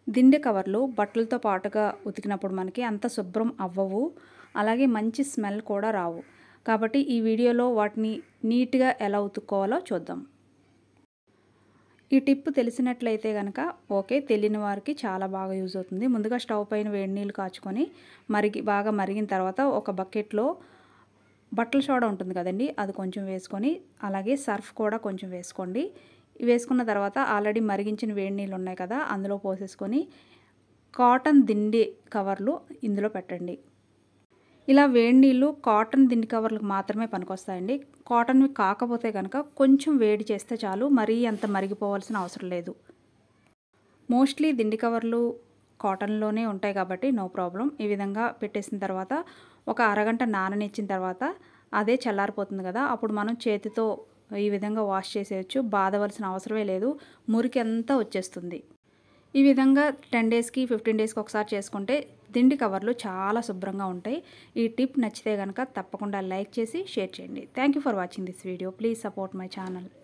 దిండి కవర్లు బట్టలతో పాటుగా ఉతికినప్పుడు మనకి అంత శుభ్రం అవ్వవు అలాగే మంచి స్మెల్ కూడా రావు కాబట్టి ఈ వీడియోలో వాటిని నీట్గా ఎలా ఉతుక్కోవాలో చూద్దాం ఈ టిప్ తెలిసినట్లయితే కనుక ఓకే తెలియని వారికి చాలా బాగా యూజ్ అవుతుంది ముందుగా స్టవ్ పైన వేడి నీళ్ళు కాచుకొని మరిగి బాగా మరిగిన తర్వాత ఒక బకెట్లో బట్టల సోడా ఉంటుంది కదండి అది కొంచెం వేసుకొని అలాగే సర్ఫ్ కూడా కొంచెం వేసుకోండి వేసుకున్న తర్వాత ఆల్రెడీ మరిగించిన వేడి నీళ్ళు ఉన్నాయి కదా అందులో పోసేసుకొని కాటన్ దిండి కవర్లు ఇందులో పెట్టండి ఇలా వేడి నీళ్ళు కాటన్ దిండి కవర్లకు మాత్రమే పనికొస్తాయండి కాటన్వి కాకపోతే కనుక కొంచెం వేడి చేస్తే చాలు మరీ అంత మరిగిపోవాల్సిన అవసరం లేదు మోస్ట్లీ దిండి కవర్లు కాటన్లోనే ఉంటాయి కాబట్టి నో ప్రాబ్లం ఈ విధంగా పెట్టేసిన తర్వాత ఒక అరగంట నాననిచ్చిన తర్వాత అదే చల్లారిపోతుంది కదా అప్పుడు మనం చేతితో ఈ విధంగా వాష్ చేసేయచ్చు బాధవలసిన అవసరమే లేదు మురికి అంతా వచ్చేస్తుంది ఈ విధంగా టెన్ డేస్కి ఫిఫ్టీన్ డేస్కి ఒకసారి చేసుకుంటే దిండి కవర్లు చాలా శుభ్రంగా ఉంటాయి ఈ టిప్ నచ్చితే కనుక తప్పకుండా లైక్ చేసి షేర్ చేయండి thank you for watching this video please support my channel